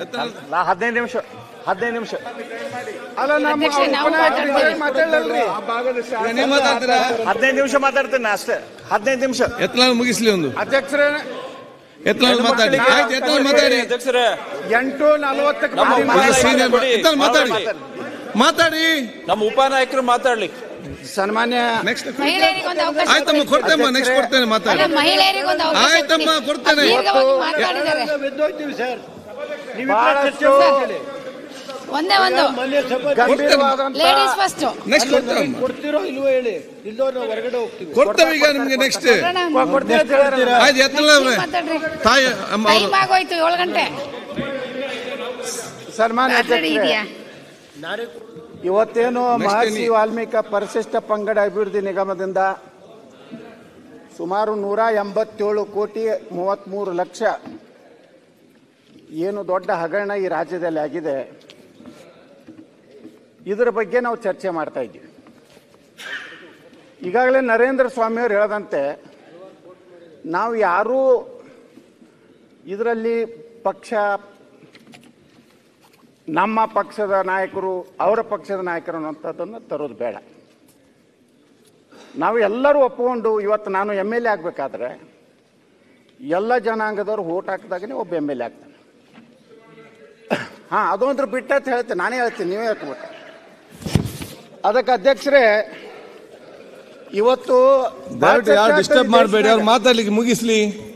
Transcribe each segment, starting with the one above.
ನಾ ಹದಿನೈದು ನಿಮಿಷ ಹದಿನೈದು ನಿಮಿಷ ಅಲ್ಲ ನಮ್ಮ ಅಧ್ಯಕ್ಷೆ, ನಾವು ಉಪನಾಯಕರು ಮಾತಾಡಲ್ರಿ ನೀವು ಮಾತಾಡ್ತೀರಾ ಹದಿನೈದು ನಿಮಿಷ ಮಾತಾಡ್ತೇನೆ ನಾ ಅಷ್ಟೇ ಹದಿನೈದು ನಿಮಿಷ ಎತ್ಲಾಲ್ ಮುಗಿಸ್ಲಿ ಒಂದು ಅಧ್ಯಕ್ಷರೇ ಎತ್ಲಾಲ್ ಮಾತಾಡಿ ಆಯ್ತು ಎತ್ಲಾಲ್ ಮಾತಾಡಿ ಅಧ್ಯಕ್ಷರೇ ಎಂಟು ನಲವತ್ತಕ್ಕೆ ನಮ್ಮ ಬಂದಿಲ್ಲ. ಉಪನಾಯಕರು ಸೀನಿಯರ್ ಕೊಡಿ. ಎತ್ಲಾಲ್ ಮಾತಾಡಿ ಮಾತಾಡಿ ನಮ್ಮ ಉಪನಾಯಕರು ಮಾತಾಡ್ಲಿ ಸನ್ಮಾನ್ಯ ನೆಕ್ಸ್ಟ್ ಮಹಿಳೆಯರಿಗೊಂದು ಅವಕಾಶ ಆಯ್ತಮ್ಮ ಕೊಡಿ. ಕೊಡ್ತೇಮ್ಮ ನೆಕ್ಸ್ಟ್ ಕೊಡ್ತೇನೆ ಮಾತಾಡಿ ಅಲ್ಲ, ಮಹಿಳೆಯರಿಗೊಂದು ಅವಕಾಶ ಆಯ್ತಮ್ಮ, ಕೊಡಿ. ಕೊಡ್ತೇನೆ. ದೀರ್ಘವಾಗಿ ಮಾತಾಡಿದ್ದಾರೆ ಬಹಳಷ್ಟು ಒಂದೇ ಒಂದು ಗಂಭೀರವಾದಂತ ಲೇಡೀಸ್ ಫಸ್ಟ್ ನೆಕ್ಸ್ಟ್ ಕೊಡ್ತೇವಮ್ಮ ಕೊಡ್ತಿರೋ ಇಲ್ವೋ ಹೇಳಿ ಇಲ್ದೋ ನಾವು ಹೊರಗಡೆ ಹೋಗ್ತೀವಿ ಕೊಡ್ತೇವೆ ಈಗ ನಿಮ್ಗೆ ನೆಕ್ಸ್ಟ್ ಕೊಡ್ತೀನಿ ಅಂತ ಹೇಳಿದ್ರಲ್ಲ. ಆಯ್ತು ಎತ್ತಲ ಮಾತಾಡ್ರಿ ತಾಯಿ ಅಮ್ಮ ಅವರು ಟೈಮ್ ಆಗೋಯ್ತು ಏಳು ಗಂಟೆ ಸನ್ಮಾನ್ಯ ರೆಡಿ ಅಧ್ಯಕ್ಷರೇ, ಇದೆಯಾ ಇವತ್ತೇನು Next ಮಹರ್ಷಿ ನೀವು- ವಾಲ್ಮೀಕ ಪರಿಶಿಷ್ಟ ಪಂಗಡ ಅಭಿವೃದ್ಧಿ ನಿಗಮದಿಂದ ಸುಮಾರು ನೂರ ಎಂಬತ್ತೇಳು ಕೋಟಿ ಮೂವತ್ತ್ಮೂರು ಲಕ್ಷ ಏನು ದೊಡ್ಡ ಹಗರಣ ಈ ರಾಜ್ಯದಲ್ಲಿ ಆಗಿದೆ ಇದರ ಬಗ್ಗೆ ನಾವು ಚರ್ಚೆ ಮಾಡ್ತಾ ಇದ್ದೀವಿ ಈಗಾಗಲೇ ನರೇಂದ್ರ ಸ್ವಾಮಿಯವರು ಹೇಳದಂತೆ ನಾವು ಯಾರೂ ಇದರಲ್ಲಿ ಪಕ್ಷ ನಮ್ಮ ಪಕ್ಷದ ನಾಯಕರು ಅವರ ಪಕ್ಷದ ನಾಯಕರು ಅನ್ನೋಂಥದ್ದನ್ನು ತರೋದು ಬೇಡ ನಾವು ಎಲ್ಲರೂ ಒಪ್ಪಿಕೊಂಡು ಇವತ್ತು ನಾನು ಎಮ್ ಎಲ್ ಎ ಆಗಬೇಕಾದ್ರೆ ಎಲ್ಲ ಜನಾಂಗದವ್ರು ಓಟ್ ಹಾಕಿದಾಗನೇ ಒಬ್ಬ ಎಮ್ ಎಲ್ ಎ ಆಗ್ತಾನೆ ಹಾಂ ಅದೊಂದ್ರ ಬಿಟ್ಟು ಅಂತ ಹೇಳ್ತೀನಿ ನಾನೇ ಹೇಳ್ತೀನಿ ನೀವೇ ಹೇಳ್ಕೊಬೇಕು ಅದಕ್ಕೆ ಅಧ್ಯಕ್ಷರೇ ಇವತ್ತು ಭಾಳ ದಯವಿಟ್ಟು ಯಾರು ಚರ್ಚೆ ಡಿಸ್ಟರ್ಬ್ ಆಗ್ತದೆ ಮಾಡಬೇಡಿ ಅವ್ರು ದೇಶದಾಗ. ಮಾತಾಡ್ಲಿಕ್ಕೆ ಮುಗಿಸ್ಲಿ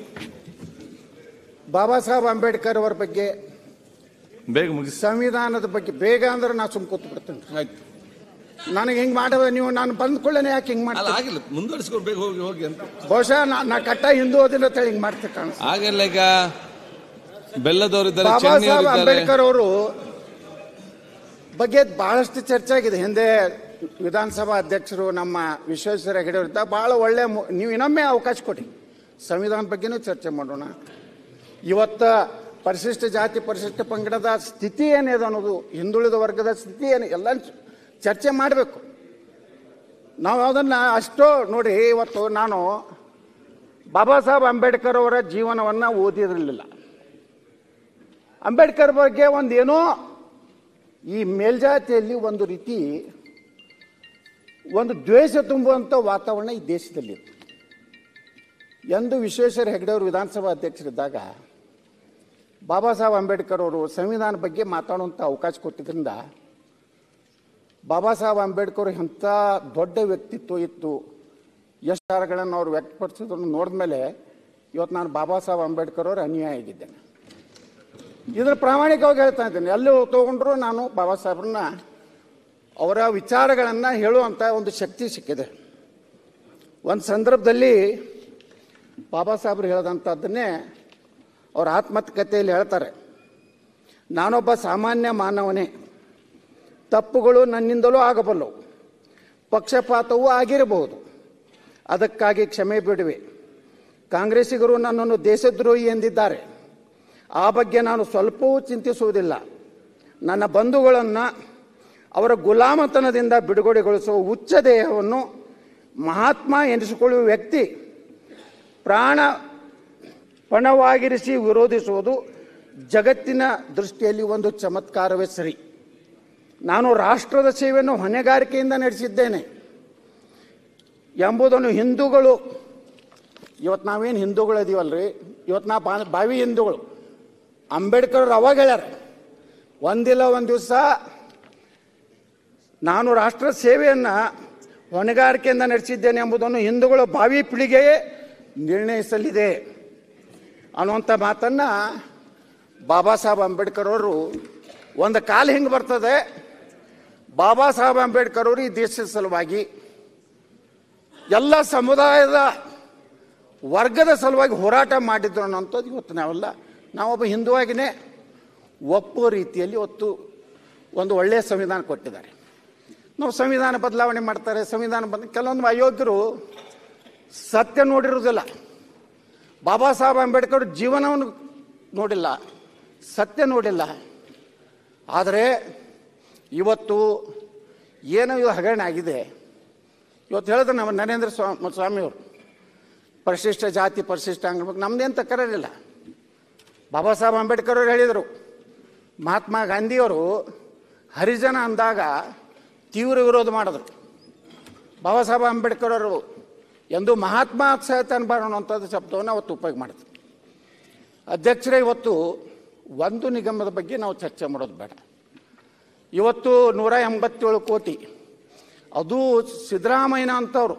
ಬಾಬಾ ಸಾಹೇಬ್ ಅಂಬೇಡ್ಕರ್ ಅವರ ಬಗ್ಗೆ ಬೇಗ ಮುಗಿಸಿ ಸಂವಿಧಾನದ ಬಗ್ಗೆ ಬೇಗ ಅಂದ್ರೆ ನಾ ಸುಮ್ ಕೂತು ಬಿಡ್ತೇನೆ ಆಯ್ತು ನನಗೆ ಹಿಂಗೆ ಮಾಡುವ ನೀವು ನಾನು ಬಂದ್ಕೊಳ್ಳೇನೆ ಯಾಕೆ ಹಿಂಗೆ ಅಲ್ಲ ಮಾಡ್ತೀನಿ ಆಗಿಲ್ಲ ಮುಂದುವರಿಸ್ಕೊಂಡು ಬೇಗ ಹೋಗಿ ಹೋಗಿ ಅಂತ ಬಹುಶಃ ನಾ ನಾ ಕಟ್ಟ ಹಿಂದೂ ಓದಿಲ್ಲ ಅಂತ ಹಿಂಗೆ ಮಾಡ್ತೀನಿ ಕಾಣಿಸ್ ಆಗಿಲ್ಲ ಈಗ ಬೆಲ್ಲದವರಿದ್ದಾರೆ ಬಾಬಾ ಚೆನ್ನಿ ಸಾಹೇಬ್ ಅವರಿದ್ದಾರೆ ಅಂಬೇಡ್ಕರ್ ಅವರು ಬಗ್ಗೆ ಬಹಳಷ್ಟು ಚರ್ಚೆ ಆಗಿದೆ ಹಿಂದೆ ವಿಧಾನಸಭಾ ಅಧ್ಯಕ್ಷರು ನಮ್ಮ ವಿಶ್ವೇಶ್ವರ ಹೆಗಡೆ ಅವರಿದ್ದ ಬಹಳ ಒಳ್ಳೆ ಮು- ನೀವು ಇನ್ನೊಮ್ಮೆ ಅವಕಾಶ ಕೊಡಿ ಸಂವಿಧಾನ ಬಗ್ಗೆನೂ ಚರ್ಚೆ ಮಾಡೋಣ ಇವತ್ತ ಪರಿಶಿಷ್ಟ ಜಾತಿ ಪರಿಶಿಷ್ಟ ಪಂಗಡದ ಸ್ಥಿತಿ ಏನಿದೆ ಅನ್ನೋದು ಹಿಂದುಳಿದ ವರ್ಗದ ಸ್ಥಿತಿ ಏನು ಎಲ್ಲ ಚರ್ಚೆ ಮಾಡಬೇಕು ನಾವು ಅದನ್ನು ಅಷ್ಟೋ ನೋಡಿ ಇವತ್ತು ನಾನು ಬಾಬಾ ಸಾಹೇಬ್ ಅಂಬೇಡ್ಕರ್ ಅವರ ಜೀವನವನ್ನು ಓದಿರಲಿಲ್ಲ ಅಂಬೇಡ್ಕರ್ ಬಗ್ಗೆ ಒಂದೇನೋ ಈ ಮೇಲ್ಜಾತಿಯಲ್ಲಿ ಒಂದು ರೀತಿ ಒಂದು ದ್ವೇಷ ತುಂಬುವಂಥ ವಾತಾವರಣ ಈ ದೇಶದಲ್ಲಿ ಎಂದು ವಿಶ್ವೇಶ್ವರ ಹೆಗಡೆ ಅವರು ವಿಧಾನಸಭಾ ಅಧ್ಯಕ್ಷರಿದ್ದಾಗ ಬಾಬಾ ಸಾಹೇಬ್ ಅಂಬೇಡ್ಕರ್ ಅವರು ಸಂವಿಧಾನ ಬಗ್ಗೆ ಮಾತಾಡುವಂಥ ಅವಕಾಶ ಕೊಟ್ಟಿದ್ದರಿಂದ ಬಾಬಾ ಸಾಹೇಬ್ ಅಂಬೇಡ್ಕರ್ ಎಂಥ ದೊಡ್ಡ ವ್ಯಕ್ತಿತ್ವ ಇತ್ತು ಎಷ್ಟು ವಿಚಾರಗಳನ್ನು ಅವ್ರು ವ್ಯಕ್ತಪಡಿಸೋದನ್ನು ನೋಡಿದ್ಮೇಲೆ ಇವತ್ತು ನಾನು ಬಾಬಾ ಸಾಹೇಬ್ ಅಂಬೇಡ್ಕರ್ ಅವರ ಅನುಯಾಯಿ ಆಗಿದ್ದೇನೆ ಇದರ ಪ್ರಾಮಾಣಿಕವಾಗಿ ಹೇಳ್ತಾ ಇದ್ದೇನೆ ಎಲ್ಲಿ ತಗೊಂಡ್ರು ನಾನು ಬಾಬಾ ಸಾಹೇಬ್ರನ್ನ ಅವರ ವಿಚಾರಗಳನ್ನು ಹೇಳುವಂಥ ಒಂದು ಶಕ್ತಿ ಸಿಕ್ಕಿದೆ ಒಂದು ಸಂದರ್ಭದಲ್ಲಿ ಬಾಬಾ ಸಾಹೇಬ್ರು ಹೇಳಿದಂಥದ್ದನ್ನೇ ಅವ್ರ ಆತ್ಮಕಥೆಯಲ್ಲಿ ಹೇಳ್ತಾರೆ ನಾನೊಬ್ಬ ಸಾಮಾನ್ಯ ಮಾನವನೇ ತಪ್ಪುಗಳು ನನ್ನಿಂದಲೂ ಆಗಬಲ್ಲವು ಪಕ್ಷಪಾತವೂ ಆಗಿರಬಹುದು ಅದಕ್ಕಾಗಿ ಕ್ಷಮೆ ಬಿಡುವೆ ಕಾಂಗ್ರೆಸ್ಸಿಗರು ನನ್ನನ್ನು ದೇಶದ್ರೋಹಿ ಎಂದಿದ್ದಾರೆ ಆ ಬಗ್ಗೆ ನಾನು ಸ್ವಲ್ಪವೂ ಚಿಂತಿಸುವುದಿಲ್ಲ ನನ್ನ ಬಂಧುಗಳನ್ನು ಅವರ ಗುಲಾಮತನದಿಂದ ಬಿಡುಗಡೆಗೊಳಿಸುವ ಉಚ್ಚ ದೇಹವನ್ನು ಮಹಾತ್ಮ ಎನಿಸಿಕೊಳ್ಳುವ ವ್ಯಕ್ತಿ ಪ್ರಾಣ ಪಣವಾಗಿರಿಸಿ ವಿರೋಧಿಸುವುದು ಜಗತ್ತಿನ ದೃಷ್ಟಿಯಲ್ಲಿ ಒಂದು ಚಮತ್ಕಾರವೇ ಸರಿ ನಾನು ರಾಷ್ಟ್ರದ ಸೇವೆಯನ್ನು ಹೊಣೆಗಾರಿಕೆಯಿಂದ ನಡೆಸಿದ್ದೇನೆ ಎಂಬುದನ್ನು ಹಿಂದೂಗಳು ಇವತ್ತು ನಾವೇನು ಹಿಂದೂಗಳು ಇದೀವಲ್ರಿ ಇವತ್ತು ನಾ ಬಾ- ಬಾವಿ ಹಿಂದೂಗಳು ಅಂಬೇಡ್ಕರ್ ಅವ್ರು ಅವಾಗ ಹೇಳ್ಯಾರ ಒಂದಿಲ್ಲ ಒಂದು ದಿವಸ ನಾನು ರಾಷ್ಟ್ರ ಸೇವೆಯನ್ನು ಹೊಣೆಗಾರಿಕೆಯಿಂದ ನಡೆಸಿದ್ದೇನೆ ಎಂಬುದನ್ನು ಹಿಂದೂಗಳ ಭಾವಿ ಪೀಳಿಗೆಯೇ ನಿರ್ಣಯಿಸಲಿದೆ ಅನ್ನುವಂಥ ಮಾತನ್ನು ಬಾಬಾ ಸಾಹೇಬ್ ಅಂಬೇಡ್ಕರ್ ಅವರು ಒಂದು ಕಾಲ ಹಿಂಗೆ ಬರ್ತದೆ ಬಾಬಾ ಸಾಹೇಬ್ ಅಂಬೇಡ್ಕರ್ ಅವರು ಈ ದೇಶದ ಸಲುವಾಗಿ ಎಲ್ಲ ಸಮುದಾಯದ ವರ್ಗದ ಸಲುವಾಗಿ ಹೋರಾಟ ಮಾಡಿದ್ರು ಅನ್ನೋಂಥದ್ದು ಇವತ್ತು ನಾವೆಲ್ಲ ನಾವೊಬ್ಬ ಹಿಂದುವಾಗಿನೇ ಒಪ್ಪುವ ರೀತಿಯಲ್ಲಿ ಇವತ್ತು ಒಂದು ಒಳ್ಳೆಯ ಸಂವಿಧಾನ ಕೊಟ್ಟಿದ್ದಾರೆ ನಾವು ಸಂವಿಧಾನ ಬದಲಾವಣೆ ಮಾಡ್ತಾರೆ ಸಂವಿಧಾನ ಬದ ಕೆಲವೊಂದು ಅಯೋಗ್ಯರು ಸತ್ಯ ನೋಡಿರೋದಿಲ್ಲ ಬಾಬಾ ಸಾಹೇಬ್ ಅಂಬೇಡ್ಕರ್ ಜೀವನವನ್ನು ನೋಡಿಲ್ಲ ಸತ್ಯ ನೋಡಿಲ್ಲ ಆದರೆ ಇವತ್ತು ಏನೋ ಇದು ಹಗರಣ ಆಗಿದೆ ಇವತ್ತು ಹೇಳಿದ್ರೆ ನಮ್ಮ ನರೇಂದ್ರ ಸ್ವಾಮಿ ಸ್ವಾಮಿಯವರು ಪರಿಶಿಷ್ಟ ಜಾತಿ ಪರಿಶಿಷ್ಟ ಅಂಗ ನಮ್ದೇನು ತಕರಾರಿಲ್ಲ ಬಾಬಾ ಸಾಹೇಬ್ ಅಂಬೇಡ್ಕರ್ ಅವರು ಹೇಳಿದರು ಮಹಾತ್ಮ ಗಾಂಧಿಯವರು ಹರಿಜನ ಅಂದಾಗ ತೀವ್ರ ವಿರೋಧ ಮಾಡಿದ್ರು ಬಾಬಾ ಸಾಹೇಬ್ ಅಂಬೇಡ್ಕರ್ ಅವರು ಎಂದು ಮಹಾತ್ಮ ಸಹಿತ ಅನ್ನಬಾರದು ಶಬ್ದವನ್ನು ಅವತ್ತು ಉಪಯೋಗ ಮಾಡಿದ್ರು ಅಧ್ಯಕ್ಷರೇ ಇವತ್ತು ಒಂದು ನಿಗಮದ ಬಗ್ಗೆ ನಾವು ಚರ್ಚೆ ಮಾಡೋದು ಬೇಡ ಇವತ್ತು ನೂರ ಎಂಬತ್ತೇಳು ಕೋಟಿ ಅದು ಸಿದ್ದರಾಮಯ್ಯನ ಅಂತವರು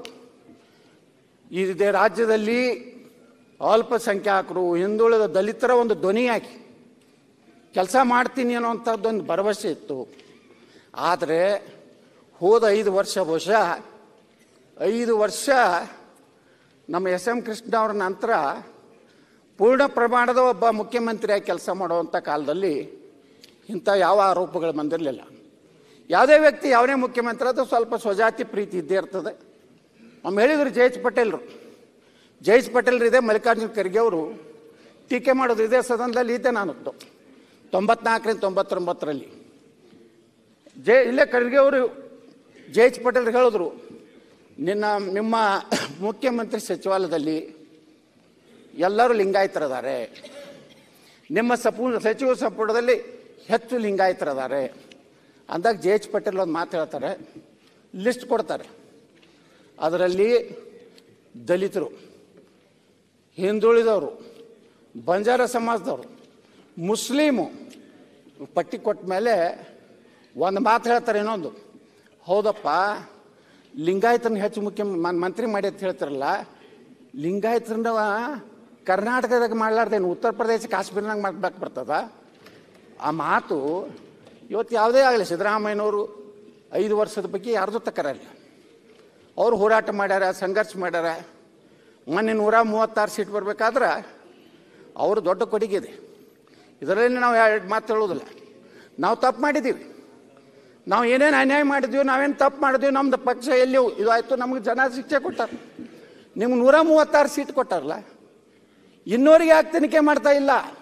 ಇದೆ ರಾಜ್ಯದಲ್ಲಿ ಅಲ್ಪಸಂಖ್ಯಾತರು ಹಿಂದುಳಿದ ದಲಿತರ ಒಂದು ಧ್ವನಿಯಾಗಿ ಕೆಲಸ ಮಾಡ್ತೀನಿ ಅನ್ನೋಂಥದ್ದೊಂದು ಭರವಸೆ ಇತ್ತು ಆದರೆ ಹೋದ ಐದು ವರ್ಷ ಬಹುಶಃ ಐದು ವರ್ಷ ನಮ್ಮ ಎಸ್ ಎಂ ಕೃಷ್ಣ ಅವ್ರ ನಂತರ ಪೂರ್ಣ ಪ್ರಮಾಣದ ಒಬ್ಬ ಮುಖ್ಯಮಂತ್ರಿಯಾಗಿ ಕೆಲಸ ಮಾಡುವಂಥ ಕಾಲದಲ್ಲಿ ಇಂಥ ಯಾವ ಆರೋಪಗಳು ಬಂದಿರಲಿಲ್ಲ ಯಾವುದೇ ವ್ಯಕ್ತಿ ಯಾವುದೇ ಮುಖ್ಯಮಂತ್ರಿ ಅದು ಸ್ವಲ್ಪ ಸ್ವಜಾತಿ ಪ್ರೀತಿ ಇದ್ದೇ ಇರ್ತದೆ ಒಮ್ಮೆ ಹೇಳಿದ್ರು ಜಯೇಶ್ ಪಟೇಲ್ರು ಜಯೇಶ್ ಪಟೇಲ್ರು ಇದೆ ಮಲ್ಲಿಕಾರ್ಜುನ ಖರ್ಗೆ ಅವರು ಟೀಕೆ ಮಾಡೋದು ಇದೇ ಸದನದಲ್ಲಿ ಇದ್ದೆ ನಾನು ತೊಂಬತ್ನಾಲ್ಕರಿಂದ ತೊಂಬತ್ತೊಂಬತ್ತರಲ್ಲಿ ಜೆ ಇಲ್ಲೇ ಖರ್ಗೆ ಅವರು ಜಯೇಶ್ ಪಟೇಲ್ ಹೇಳಿದ್ರು ನಿನ್ನ ನಿಮ್ಮ ಮುಖ್ಯಮಂತ್ರಿ ಸಚಿವಾಲಯದಲ್ಲಿ ಎಲ್ಲರೂ ಲಿಂಗಾಯತರದಾರೆ ನಿಮ್ಮ ಸಪು ಸಚಿವ ಸಂಪುಟದಲ್ಲಿ ಹೆಚ್ಚು ಲಿಂಗಾಯತರದಾರೆ ಅಂದಾಗ ಜೆ ಎಚ್ ಪಟೇಲ್ ಒಂದು ಮಾತು ಹೇಳ್ತಾರೆ ಲಿಸ್ಟ್ ಕೊಡ್ತಾರೆ ಅದರಲ್ಲಿ ದಲಿತರು ಹಿಂದುಳಿದವರು ಬಂಜಾರ ಸಮಾಜದವರು ಮುಸ್ಲಿಮು ಪಟ್ಟಿ ಕೊಟ್ಟ ಮೇಲೆ ಒಂದು ಮಾತು ಹೇಳ್ತಾರೆ ಇನ್ನೊಂದು ಹೌದಪ್ಪ ಲಿಂಗಾಯತನ ಹೆಚ್ಚು ಮುಖ್ಯ ಮನ್- ಮಂತ್ರಿ ಮಾಡಿ ಅಂತ ಹೇಳ್ತಾರಲ್ಲ ಲಿಂಗಾಯತರನ್ನ ಕರ್ನಾಟಕದಾಗ ಮಾಡ್ಲಾರ್ದೇನು ಉತ್ತರ ಪ್ರದೇಶ ಕಾಶ್ಮೀರ್ನಾಗ ಮಾಡ್ಬೇಕು ಬರ್ತದ ಆ ಮಾತು ಇವತ್ತು ಯಾವುದೇ ಆಗಲಿ ಸಿದ್ದರಾಮಯ್ಯನವರು ಐದು ವರ್ಷದ ಬಗ್ಗೆ ಯಾರ್ದು ತಕರಲ್ಲ ಅವರು ಹೋರಾಟ ಮಾಡ್ಯಾರ ಸಂಘರ್ಷ ಮಾಡ್ಯಾರ ಮೊನ್ನೆ ನೂರ ಮೂವತ್ತಾರು ಸೀಟ್ ಬರ್ಬೇಕಾದ್ರೆ ಅವರು ದೊಡ್ಡ ಕೊಡುಗೆ ಇದೆ ಇದರಲ್ಲಿ ನಾವು ಎರಡು ಮಾತು ಹೇಳೋದಿಲ್ಲ ನಾವು ತಪ್ಪು ಮಾಡಿದ್ದೀವಿ ನಾವು ಏನೇನು ಅನ್ಯಾಯ ಮಾಡಿದ್ವಿ ನಾವೇನು ತಪ್ಪು ಮಾಡಿದ್ವಿ ನಮ್ದು ಪಕ್ಷ ಎಲ್ಲಿ ಇದು ಆಯಿತು ನಮ್ಗೆ ಜನ ಶಿಕ್ಷೆ ಕೊಟ್ಟಾರ ನಿಮ್ಗೆ ನೂರ ಮೂವತ್ತಾರು ಸೀಟ್ ಕೊಟ್ಟಾರಲ್ಲ ಇನ್ನೋರಿಗೆ ಯಾಕೆ ತನಿಖೆ ಮಾಡ್ತಾ ಇಲ್ಲ